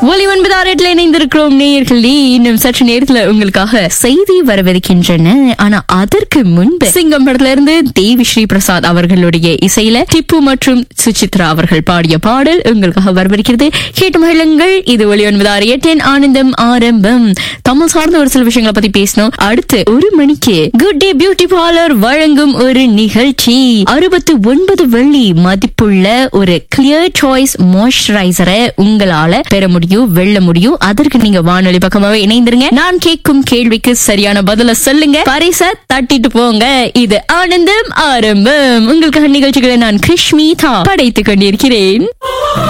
ஒலி ஒன்பது ஆறு எட்டுல இணைந்திருக்கிறோம் நேயர்களே இன்னும் சற்று நேரத்துல உங்களுக்காக செய்தி வரவிருக்கின்றன ஆனா அதற்கு முன்பு சிங்கம் படத்துல இருந்து தேவி ஸ்ரீ பிரசாத் அவர்களுடைய இசையில டிப்பு மற்றும் சுசித்ரா அவர்கள் பாடிய பாடல் உங்களுக்காக வரவிருக்கிறது கேட்டு மகிழுங்கள் இது ஒலி ஒன்பது ஆறு எட்டின் ஆனந்தம் ஆரம்பம் தமிழ் சார்ந்த ஒரு சில விஷயங்களை பத்தி பேசணும் அடுத்து ஒரு மணிக்கு குட் டே பியூட்டி பார்லர் வழங்கும் ஒரு நிகழ்ச்சி அறுபத்து ஒன்பது வெள்ளி மதிப்புள்ள ஒரு கிளியர் சாய்ஸ் மாய்ஸ்சரைசரை உங்களால பெற முடியும் வெல்ல முடியும் அதற்கு நீங்க வானொலி பக்கமாவே இணைந்திருங்க நான் கேட்கும் கேள்விக்கு சரியான பதில சொல்லுங்க பரிச தட்டிட்டு போங்க இது ஆனந்தம் ஆரம்பம் உங்களுக்காக நிகழ்ச்சிகளை நான் கிருஷ்மிதா படைத்துக் கொண்டிருக்கிறேன்